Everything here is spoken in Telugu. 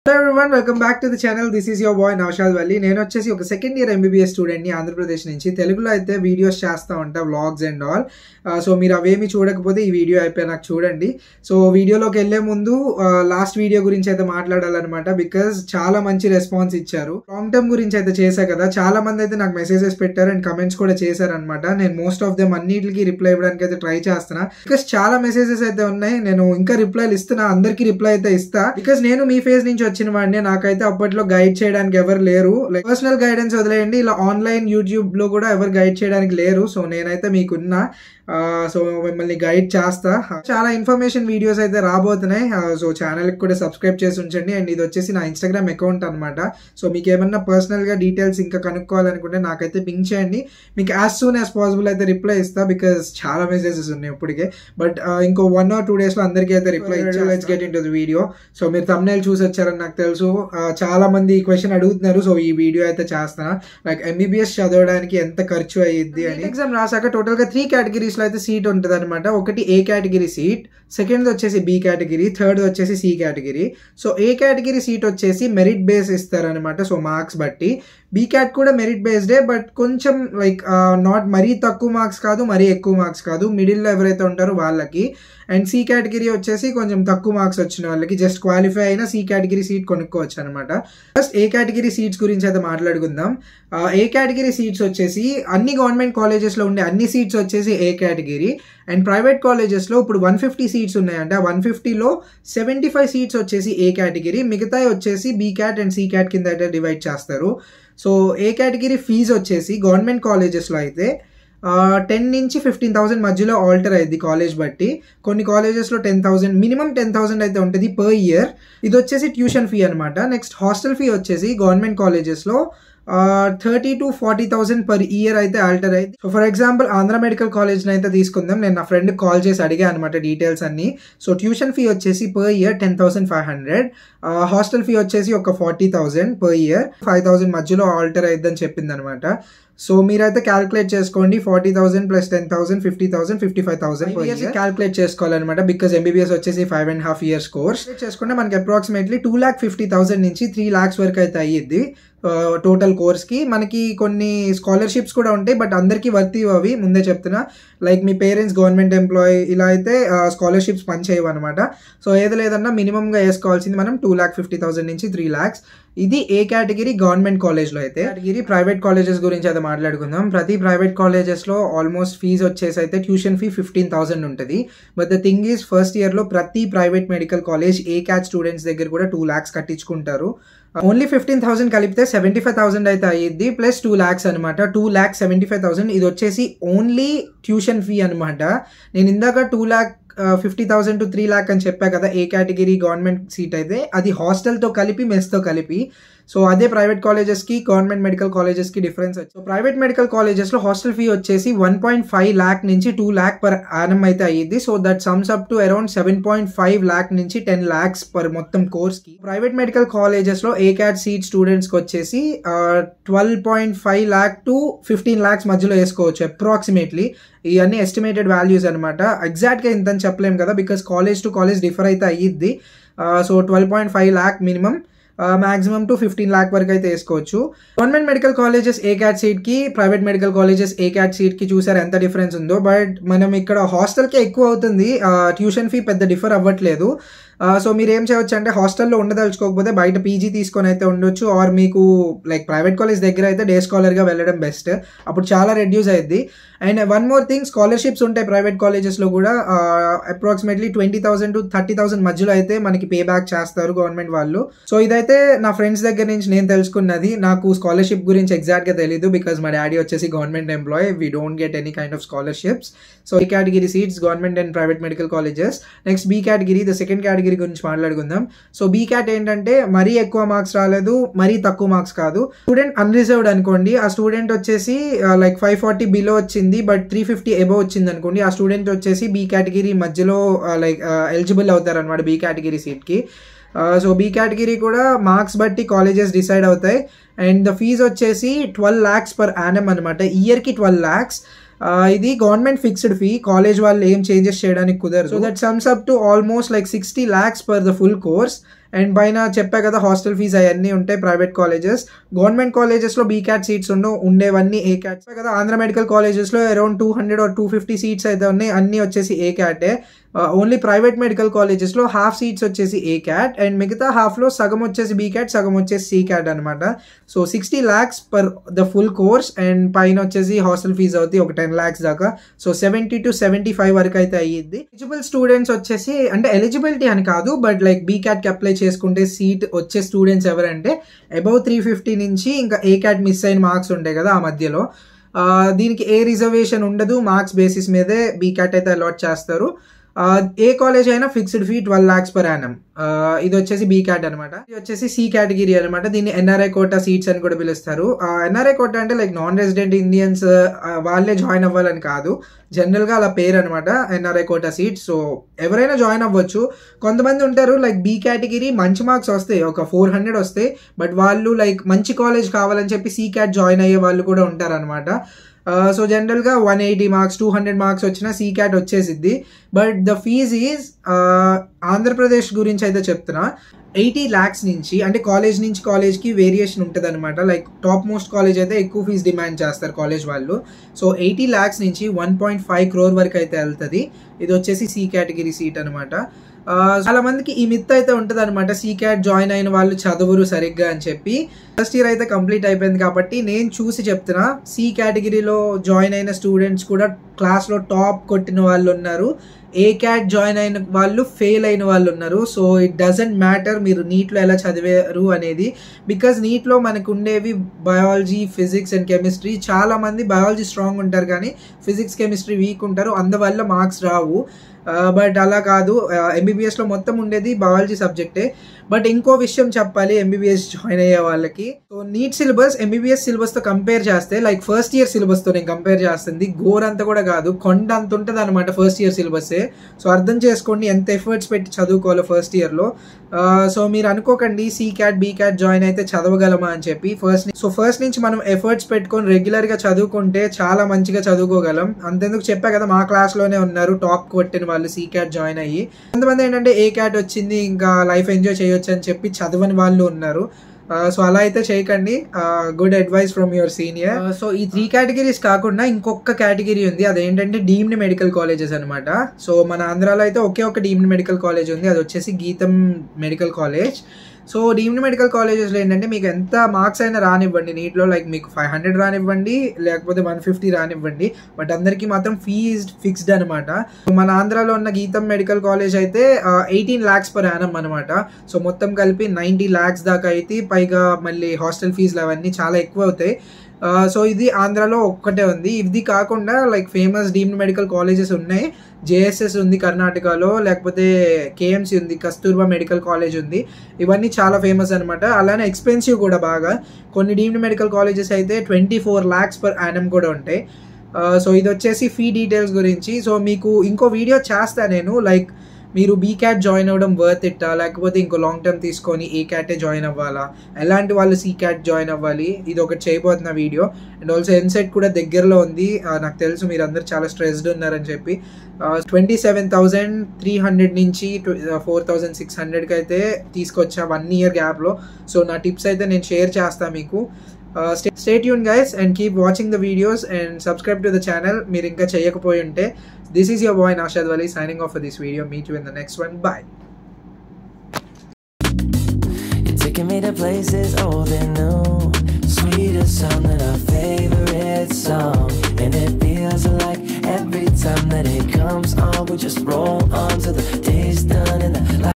Hello everyone welcome back to the channel this is your boy Naushad Valli నేను వచ్చేసి ఒక సెకండ్ ఇయర్ ఎంబీబీఎస్ స్టూడెంట్ ని ఆంధ్రప్రదేశ్ నుంచి తెలుగులో అయితే వీడియోస్ చేస్తూ ఉంటా వ్లాగ్స్ అండ్ ఆల్ సో మీరు అవేమి చూడకపోతే ఈ వీడియో అయిపోయినాక చూడండి సో వీడియోలోకి వెళ్లే ముందు లాస్ట్ వీడియో గురించి అయితే మాట్లాడాలన్నమాట బికాజ్ చాలా మంచి రెస్పాన్స్ ఇచ్చారు లాంగ్ టర్మ్ గురించి అయితే చేశా కదా చాలా మంది అయితే నాకు మెసేజెస్ పెట్టారు అండ్ కమెంట్స్ కూడా చేశారనమాట నేను మోస్ట్ ఆఫ్ దెమ్ అన్నిటికీ రిప్లై ఇవ్వడానికి అయితే ట్రై చేస్తున్నా బికాస్ చాలా మెసేజెస్ అయితే ఉన్నాయి నేను ఇంకా రిప్లైలు ఇస్తున్నా అందరికీ రిప్లై అయితే ఇస్తా బికాస్ నేను మీ ఫేజ్ నుంచి వచ్చిన వాడిని నాకైతే అప్పట్లో గైడ్ చేయడానికి ఎవరు లేరు లైక్ పర్సనల్ గైడెన్స్ వదిలేయండి ఇలా ఆన్లైన్ యూట్యూబ్ లో కూడా ఎవరు గైడ్ చేయడానికి లేరు సో నేనైతే మీకున్నా సో మిమ్మల్ని గైడ్ చేస్తా చాలా ఇన్ఫర్మేషన్ వీడియోస్ అయితే రాబోతున్నాయి సో ఛానల్కి కూడా సబ్స్క్రైబ్ చేసి ఉంచండి అండ్ ఇది వచ్చేసి నా ఇన్స్టాగ్రామ్ అకౌంట్ అనమాట సో మీకు ఏమన్నా పర్సనల్గా డీటెయిల్స్ ఇంకా కనుక్కోవాలనుకుంటే నాకైతే పింక్ చేయండి మీకు యాజ్ సూన్ యాజ్ పాసిబుల్ అయితే రిప్లై ఇస్తా బికాస్ చాలా మెసేజెస్ ఉన్నాయి ఇప్పటికే బట్ ఇంకో వన్ ఆర్ టూ డేస్లో అందరికీ అయితే reply let's get into the video so మీరు తమ్నేల్ చూసి వచ్చారని నాకు తెలుసు చాలా మంది ఈ క్వశ్చన్ అడుగుతున్నారు సో ఈ వీడియో అయితే చేస్తాను లైక్ ఎంబీబీఎస్ చదవడానికి ఎంత ఖర్చు అయ్యిద్ది అని ఎగ్జామ్ రాసాక టోటల్గా త్రీ కేటగిరీస్ లో అయితే సీట్ ఉంటుంది అనమాట ఒకటి ఏ కేటగిరీ సీట్ సెకండ్ వచ్చేసి బి కేటగిరీ థర్డ్ వచ్చేసి C category so A category seat వచ్చేసి మెరిట్ బేస్ ఇస్తారనమాట సో మార్క్స్ బట్టి బీ క్యాట్ కూడా మెరిట్ బేస్డే బట్ కొంచెం లైక్ నాట్ మరీ తక్కువ మార్క్స్ కాదు మరీ ఎక్కువ మార్క్స్ కాదు మిడిల్లో ఎవరైతే ఉంటారో వాళ్ళకి అండ్ సి కేటగిరీ వచ్చేసి కొంచెం తక్కువ మార్క్స్ వచ్చిన వాళ్ళకి జస్ట్ క్వాలిఫై అయినా సి కేటగిరీ సీట్ కొనుక్కోవచ్చు అనమాట ఫస్ట్ ఏ కేటగిరీ సీట్స్ గురించి అయితే మాట్లాడుకుందాం ఏ కేటగిరీ సీట్స్ వచ్చేసి అన్ని గవర్నమెంట్ కాలేజెస్లో ఉండే అన్ని సీట్స్ వచ్చేసి ఏ కేటగిరీ అండ్ ప్రైవేట్ కాలేజెస్లో ఇప్పుడు వన్ ఫిఫ్టీ సీట్స్ ఉన్నాయంటే వన్ ఫిఫ్టీలో సెవెంటీ ఫైవ్ సీట్స్ వచ్చేసి ఏ కేటగిరీ మిగతాయి వచ్చేసి B cat and C cat కింద అయితే డివైడ్ చేస్తారు సో ఏ కేటగిరీ ఫీజు వచ్చేసి గవర్నమెంట్ కాలేజెస్లో అయితే టెన్ నుంచి ఫిఫ్టీన్ థౌసండ్ మధ్యలో ఆల్టర్ అయ్యింది కాలేజ్ బట్టి కొన్ని కాలేజెస్లో ten thousand minimum ten thousand అయితే ఉంటుంది పర్ ఇయర్ ఇది వచ్చేసి ట్యూషన్ ఫీ అనమాట నెక్స్ట్ హాస్టల్ ఫీ వచ్చేసి గవర్నమెంట్ కాలేజెస్లో thirty to forty thousand per year అయితే ఆల్టర్ అయింది so for example Andhra medical కాలేజ్ని అయితే తీసుకుందాం నేను నా ఫ్రెండ్ కాల్ చేసి అడిగా అనమాట డీటెయిల్స్ అన్ని సో ట్యూషన్ ఫీ వచ్చేసి per year ten thousand five hundred hostel fee వచ్చేసి ఒక forty thousand per year five thousand మధ్యలో ఆల్టర్ అయిద్దని చెప్పింది అనమాట సో మీరైతే క్యాల్కులేట్ చేసుకోండి forty thousand plus ten thousand fifty thousand fifty five thousand years calculate చేసుకోవాలన్నమాట బికాస్ ఎంబీబీఎస్ వచ్చేసి five and half years course చేసుకుంటే మనకి approximately two lakh fifty thousand నుంచి త్రీ ల్యాక్స్ వరకు అయితే అయ్యిద్ది టోటల్ కోర్స్కి మనకి కొన్ని స్కాలర్షిప్స్ కూడా ఉంటాయి బట్ అందరికీ వర్తి అవి ముందే చెప్తున్నా లైక్ మీ పేరెంట్స్ గవర్నమెంట్ ఎంప్లాయీ ఇలా అయితే స్కాలర్షిప్స్ పనిచేయవు అనమాట సో ఏది లేదన్నా మినిమంగా వేసుకోవాల్సింది మనం టూ ల్యాక్ ఫిఫ్టీ థౌసండ్ నుంచి త్రీ ల్యాక్స్ ఇది ఏ కేటగిరీ గవర్నమెంట్ కాలేజ్లో అయితే కేటగిరీ ప్రైవేట్ కాలేజెస్ గురించి అయితే మాట్లాడుకుందాం ప్రతి ప్రైవేట్ కాలేజెస్లో ఆల్మోస్ట్ ఫీజు వచ్చేసి అయితే ట్యూషన్ ఫీ ఫిఫ్టీన్ థౌసండ్ ఉంటుంది but the thing is first ఇయర్లో ప్రతి private medical college A cat students దగ్గర కూడా టూ ల్యాక్స్ కట్టించుకుంటారు ఓన్లీ ఫిఫ్టీన్ థౌసండ్ కలిపితే సెవెంటీ ఫైవ్ థౌసండ్ అయితే అయ్యిద్ది ప్లస్ టూ ల్యాక్స్ అనమాట two lakh seventy five thousand ఇది వచ్చేసి ఓన్లీ ట్యూషన్ ఫీ అనమాట నేను ఇందాక two lakh fifty thousand to three lakh అని చెప్పా కదా ఏ కేటగిరీ గవర్నమెంట్ సీట్ అయితే అది హాస్టల్తో కలిపి మెస్తో కలిపి సో అదే ప్రైవేట్ కాలేజెస్కి గవర్నమెంట్ మెడికల్ కాలేజెస్కి డిఫరెన్స్ వచ్చి సో ప్రైవేట్ మెడికల్ కాలేజెస్లో హాస్టల్ ఫీ వచ్చేసి వన్ పాయింట్ ఫైవ్ ల్యాక్ నుంచి టూ ల్యాక్ పర్ యానం అయితే అయ్యింది so that sums up to around seven point five lakh నుంచి టెన్ ల్యాక్స్ పర్ మొత్తం కోర్స్కి ప్రైవేట్ మెడికల్ కాలేజెస్లో ఏ క్యాట్ సీట్ స్టూడెంట్స్కి వచ్చేసి twelve point five lakh to fifteen lakhs మధ్యలో వేసుకోవచ్చు అప్రాక్సిమేట్లీ ఇవన్నీ ఎస్టిమేటెడ్ వాల్యూస్ అనమాట ఎగ్జాక్ట్గా ఇంత అని చెప్పలేము కదా because college to college differ అయితే అయ్యిద్ది so twelve point five lakh minimum maximum to fifteen lakh వరకు అయితే వేసుకోవచ్చు government medical colleges A cat సీట్కి private medical colleges A cat సీట్కి చూసారు ఎంత డిఫరెన్స్ ఉందో బట్ మనం ఇక్కడ హాస్టల్కి ఎక్కువ అవుతుంది ట్యూషన్ ఫీ పెద్ద డిఫర్ అవ్వట్లేదు సో మీరు ఏం చేయవచ్చు అంటే హాస్టల్లో ఉండదలుచుకోకపోతే బయట పీజీ తీసుకొని అయితే ఉండొచ్చు ఆర్ మీకు లైక్ ప్రైవేట్ కాలేజ్ దగ్గర అయితే డే స్కాలర్గా వెళ్ళడం బెస్ట్ అప్పుడు చాలా రెడ్యూస్ అయ్యింది and one more thing scholarships ఉంటాయి ప్రైవేట్ కాలేజెస్లో కూడా approximately twenty thousand to thirty thousand మధ్యలో అయితే మనకి పే బ్యాక్ చేస్తారు గవర్నమెంట్ వాళ్ళు సో ఇదైతే నా ఫ్రెండ్స్ దగ్గర నుంచి నేను తెలుసుకున్నది నాకు స్కాలర్షిప్ గురించి ఎగ్జాక్ట్గా తెలియదు బికాస్ మా డాడీ వచ్చేసి government employee we don't get any kind of scholarships so ఈ category seats government and private medical colleges next B category the second category గురించి మాట్లాడుకుందాం సో బీ క్యాట్ ఏంటంటే మరీ ఎక్కువ మార్క్స్ రాలేదు మరీ తక్కువ మార్క్స్ కాదు స్టూడెంట్ అన్రిజర్వ్డ్ అనుకోండి ఆ స్టూడెంట్ వచ్చేసి లైక్ ఫైవ్ ఫార్టీ బిలో వచ్చింది బట్ త్రీ ఫిఫ్టీ ఎబో వచ్చింది అనుకోండి ఆ స్టూడెంట్ వచ్చేసి బీ కేటగిరీ మధ్యలో లైక్ ఎలిజిబుల్ అవుతారు అనమాట బీ కేటగిరీ సీట్కి సో బీ కేటగిరీ కూడా మార్క్స్ బట్టి కాలేజెస్ డిసైడ్ అవుతాయి అండ్ ద ఫీజ్ వచ్చేసి ట్వెల్వ్ ల్యాక్స్ పర్ యానం అనమాట ఇయర్కి ట్వెల్వ్ ల్యాక్స్ ఇది గవర్నమెంట్ ఫిక్స్డ్ ఫీ కాలేజ్ వాళ్ళు ఏం చేంజెస్ చేయడానికి కుదరదు so that sums up to almost like sixty lakhs per the full course and పైన చెప్పా కదా హాస్టల్ ఫీజ్ అవన్నీ ఉంటాయి ప్రైవేట్ కాలేజెస్ గవర్నమెంట్ కాలేజెస్లో బీ క్యాట్ సీట్స్ ఉండవు ఉండేవన్నీ ఏ క్యాట్స్ కదా ఆంధ్ర మెడికల్ కాలేజెస్లో around two hundred or two fifty seats అయితే ఉన్నాయి అన్నీ వచ్చేసి ఏ క్యాటే ఓన్లీ ప్రైవేట్ మెడికల్ కాలేజెస్లో హాఫ్ సీట్స్ వచ్చేసి ఏ క్యాట్ అండ్ మిగతా హాఫ్లో సగం వచ్చేసి బీ క్యాట్ సగం వచ్చేసి సి క్యాట్ అనమాట so sixty lakhs per the full course and పైన వచ్చేసి హాస్టల్ ఫీజ్ అవుతుంది ఒక టెన్ ల్యాక్స్ దాకా so seventy to seventy five వరకు అయితే అయ్యిద్ది ఎలిజిబుల్ స్టూడెంట్స్ వచ్చేసి అంటే ఎలిజిబిలిటీ అని కాదు బట్ లైక్ బీ క్యాట్కి అప్లై చేసుకుంటే సీట్ వచ్చే స్టూడెంట్స్ ఎవరంటే అబౌవ్ త్రీ ఫిఫ్టీ నుంచి ఇంకా ఏ క్యాట్ మిస్ అయిన మార్క్స్ ఉంటాయి కదా ఆ మధ్యలో దీనికి ఏ రిజర్వేషన్ ఉండదు మార్క్స్ బేసిస్ మీదే బీ క్యాట్ అయితే అలాట్ చేస్తారు ఏ కాలేజ్ అయినా fixed fee twelve lakhs per annum ఇది వచ్చేసి బీ క్యాట్ అనమాట ఇది వచ్చేసి సి కేటగిరీ అనమాట దీన్ని ఎన్ఆర్ఐ కోటా సీట్స్ అని కూడా పిలుస్తారు ఎన్ఆర్ఐ కోటా అంటే లైక్ నాన్ రెసిడెంట్ ఇండియన్స్ వాళ్ళే జాయిన్ అవ్వాలని కాదు జనరల్గా అలా పేరు అనమాట ఎన్ఆర్ఐ కోటా సీట్స్ సో ఎవరైనా జాయిన్ అవ్వచ్చు కొంతమంది ఉంటారు లైక్ బీ కేటగిరీ మంచి మార్క్స్ వస్తాయి ఒక ఫోర్ హండ్రెడ్ వస్తాయి బట్ వాళ్ళు లైక్ మంచి కాలేజ్ కావాలని చెప్పి సీ క్యాట్ జాయిన్ అయ్యే వాళ్ళు కూడా ఉంటారనమాట సో జనరల్గా one eighty marks two hundred marks వచ్చిన sea cat వచ్చేసిద్ది but the fees is Andhra Pradesh గురించి అయితే చెప్తున్నా ఎయిటీ ల్యాక్స్ నుంచి అంటే కాలేజ్ నుంచి కాలేజ్కి వేరియేషన్ ఉంటుంది అనమాట లైక్ టాప్ మోస్ట్ కాలేజ్ అయితే ఎక్కువ ఫీజు డిమాండ్ చేస్తారు కాలేజ్ వాళ్ళు సో ఎయిటీ ల్యాక్స్ నుంచి వన్ పాయింట్ ఫైవ్ క్రోర్ వరకు అయితే వెళ్తుంది ఇది వచ్చేసి సి కేటగిరీ సీట్ అనమాట చాలా మందికి ఈ మిత్ అయితే ఉంటుంది అనమాట సీ క్యాట్ జాయిన్ అయిన వాళ్ళు చదువురు సరిగ్గా అని చెప్పి ఫస్ట్ ఇయర్ అయితే కంప్లీట్ అయిపోయింది కాబట్టి నేను చూసి చెప్తున్నా సి కేటగిరీలో జాయిన్ అయిన స్టూడెంట్స్ కూడా క్లాస్లో టాప్ కొట్టిన వాళ్ళు ఉన్నారు ఏ క్యాట్ జాయిన్ అయిన వాళ్ళు ఫెయిల్ అయిన వాళ్ళు ఉన్నారు సో ఇట్ డజంట్ మ్యాటర్ మీరు నీట్లో ఎలా చదివారు అనేది బికాజ్ నీట్లో మనకు ఉండేవి బయాలజీ ఫిజిక్స్ అండ్ కెమిస్ట్రీ చాలా మంది బయాలజీ స్ట్రాంగ్ ఉంటారు కానీ ఫిజిక్స్ కెమిస్ట్రీ వీక్ ఉంటారు అందువల్ల మార్క్స్ రావు బట్ అలా కాదు ఎంబీబీఎస్లో మొత్తం ఉండేది బయాలజీ సబ్జెక్టే బట్ ఇంకో విషయం చెప్పాలి ఎంబీబీఎస్ జాయిన్ అయ్యే వాళ్ళకి సో నీట్ సిలబస్ ఎంబీబీఎస్ సిలబస్తో కంపేర్ చేస్తే లైక్ ఫస్ట్ ఇయర్ సిలబస్తో నేను కంపేర్ చేస్తుంది గోర్ అంత కూడా కాదు కొండ అంత ఉంటుంది అనమాట ఫస్ట్ ఇయర్ సిలబస్సే సో అర్థం చేసుకోండి ఎంత ఎఫర్ట్స్ పెట్టి చదువుకోవాలి ఫస్ట్ ఇయర్లో సో మీరు అనుకోకండి C cat B cat join అయితే చదవగలమా అని చెప్పి ఫస్ట్ సో ఫస్ట్ నుంచి మనం ఎఫర్ట్స్ పెట్టుకొని రెగ్యులర్గా చదువుకుంటే చాలా మంచిగా చదువుకోగలం అంతెందుకు చెప్పా కదా మా క్లాస్లోనే ఉన్నారు టాప్ కొట్టిన వాళ్ళు సీ క్యాట్ జాయిన్ అయ్యి కొంతమంది ఏంటంటే ఏ క్యాట్ వచ్చింది ఇంకా లైఫ్ ఎంజాయ్ చేయొచ్చు అని చెప్పి చదవని వాళ్ళు ఉన్నారు సో అలా అయితే చేయకండి good advice from your senior so ఈ త్రీ కేటగిరీస్ కాకుండా ఇంకొక కేటగిరీ ఉంది అదేంటంటే డీమ్డ్ మెడికల్ కాలేజెస్ అనమాట సో మన ఆంధ్రాలో అయితే ఒకే ఒక డీమ్డ్ మెడికల్ కాలేజ్ ఉంది అది వచ్చేసి GITAM medical college so deemed medical కాలేజెస్లో ఏంటంటే మీకు ఎంత మార్క్స్ అయినా రానివ్వండి నీట్లో లైక్ మీకు ఫైవ్ హండ్రెడ్ రానివ్వండి లేకపోతే వన్ ఫిఫ్టీ రానివ్వండి బట్ అందరికీ మాత్రం ఫీజ్ ఫిక్స్డ్ అనమాట మన ఆంధ్రాలో ఉన్న గీతం మెడికల్ కాలేజ్ అయితే ఎయిటీన్ ల్యాక్స్ పర్ యానం అనమాట సో మొత్తం కలిపి నైంటీ ల్యాక్స్ దాకా అయితే పైగా మళ్ళీ హాస్టల్ ఫీజులు అవన్నీ చాలా ఎక్కువ అవుతాయి సో ఇది ఆంధ్రాలో ఒక్కటే ఉంది ఇది కాకుండా like famous deemed medical colleges ఉన్నాయి జేఎస్ఎస్ ఉంది కర్ణాటకలో లేకపోతే కేఎంసి ఉంది కస్తూర్బా మెడికల్ కాలేజ్ ఉంది ఇవన్నీ చాలా ఫేమస్ అనమాట అలానే ఎక్స్పెన్సివ్ కూడా బాగా కొన్ని డీమ్డ్ మెడికల్ కాలేజెస్ అయితే twenty four lakhs per annum కూడా ఉంటాయి సో ఇది వచ్చేసి ఫీ డీటెయిల్స్ గురించి సో మీకు ఇంకో వీడియో చేస్తా నేను లైక్ మీరు బీ క్యాట్ జాయిన్ అవ్వడం వర్త్ ఇట్టా లేకపోతే ఇంకో లాంగ్ టర్మ్ తీసుకొని ఏ క్యాటే జాయిన్ అవ్వాలా ఎలాంటి వాళ్ళు సీ క్యాట్ జాయిన్ అవ్వాలి ఇది ఒకటి చేయబోతున్న వీడియో అండ్ ఆల్సో ఎన్సెట్ కూడా దగ్గరలో ఉంది నాకు తెలుసు మీరు అందరు చాలా స్ట్రెస్డ్ ఉన్నారని చెప్పి twenty seven thousand three hundred నుంచి ఫోర్ థౌజండ్ సిక్స్ హండ్రెడ్కి అయితే తీసుకొచ్చా వన్ ఇయర్ గ్యాప్లో సో నా టిప్స్ అయితే నేను షేర్ చేస్తాను మీకు stay tuned guys and keep watching the videos and subscribe to the channel మీరు ఇంకా చేయకపోయి ఉంటే this is your boy Nashad Wali signing off for this video meet you in the next one bye You're taking me to places old and new. Sweeter sound than our favorite song. And it feels like every time that it comes on, we just roll on till the day's done